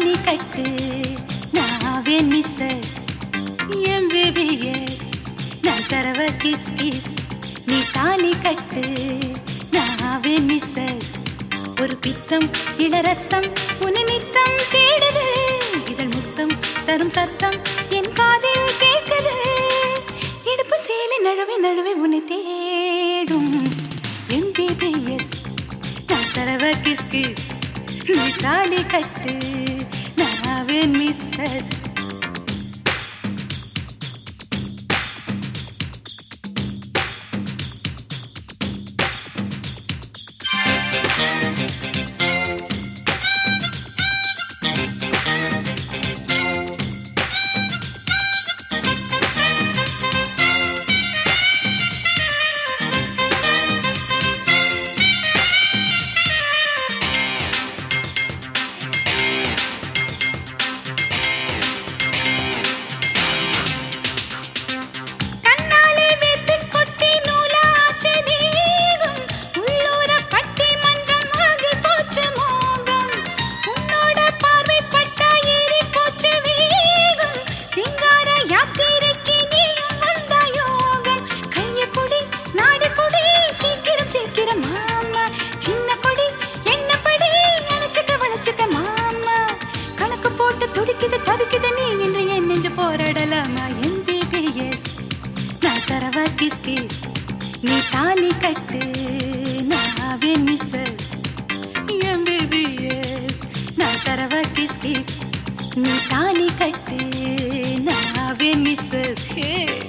தாலி கட்டு நாவே Mrs MBBS நான் தரவ கிஸ் கிஸ் நீ தாலி கட்டு நாவே மிஸ்ஸஸ் ஒரு பித்தம் இளரத்தம் உன்னை நித்தம் தேடுது இதழ் முத்தம் தரும் சத்தம் என் காதில் கேட்குது இடுப்பு சேலை நழுவி நழுவி உன்னை தேடும் எம்பிபிஎஸ் நான் தரவ கிஸ் கிஸ் நீ தாலி கட்டு நாவேன் மிஸ்ஸஸ் கண்ணாலே வேத்து கொட்டி நூலாச்ச தீகம் உள்ளூர பட்டி மன்றம் ஆகி போச்சு மோகம் உன்னோட பார்வை பட்டா ஏறி போச்சு வேகம் சிங்கார யாத்திரைக்கு நீயும் வந்த யோகம் கைய கொடி நாடு கொடி சீக்கிரம் சீக்கிரம் மாமா சின்ன கொடி என்ன படி அணைச்சுக்க வளைச்சுக்க மாமா கணக்கு போட்டு துடிக்குது தவிக்குது நீ என்று என் நெஞ்சு போராடலாமா எம்பிபிஎஸ் நான் தரவா கிஸ் கிஸ் நீ தாலி கட்டு நாவே மிஸ்ஸஸ் எம்பிபிஎஸ் நான் தரவா கிஸ் கிஸ் நீ தாலி கட்டு நாவே மிஸ்ஸஸ் ஹே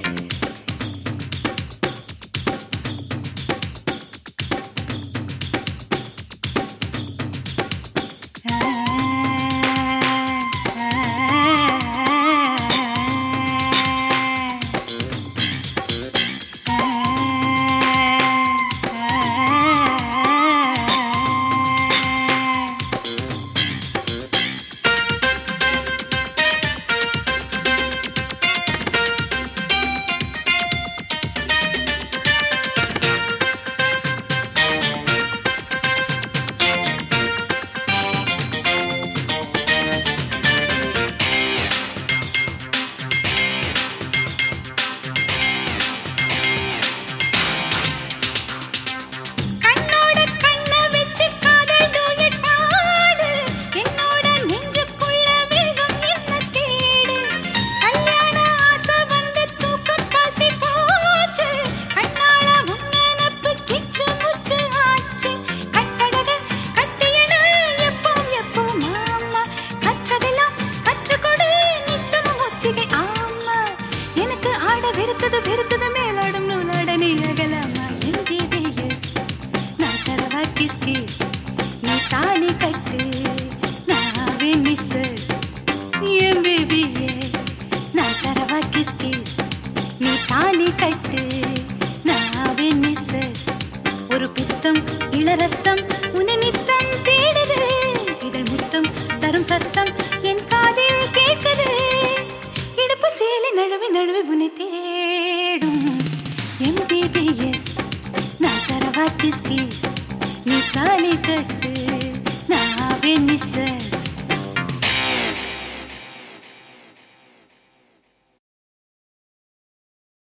கண்ணோட கண்ண வச்சு காதல் டூயட் பாடு என்னோட நெஞ்சுக்குள்ள வேகம் என்ன தேடு கல்யாண ஆசை வந்து தூக்கம் பசி போச்சு கண்ணால உன் நினப்பு கிச்சு முச்சு ஆச்சு கட்டழக கட்டியடு எப்போ எப்போ மாமா கற்றதெல்லாம் கற்றுக்கொடு நித்தமும் ஒத்திகை ஆமா எனக்கு ஆட வெறுத்தது வெறுத்தது மேலாடும் நூலாட நீ அகலாமா எம்பிபிஎஸ் நான் தரவா கிஸ் கிஸ் நீ தாலி கட்டு நாவே மிஸ்ஸஸ் எம்பிபிஎஸ் நான் தரவா கிஸ் கிஸ் நீ தாலி கட்டு நாவே மிஸ்ஸஸ் ஒரு பித்தம் இளரத்தம் உன்னை நித்தம் தேடுது இதழ் முத்தம் தரும் சத்தம் என் காதில் கேட்குது இடுப்பு சேலை நழுவி நழுவி உன்னை தேடும் எம்பிபிஎஸ் நான் தரவா கிஸ் கிஸ் நீ தாலி கட்டு நாவே மிஸ்ஸஸ்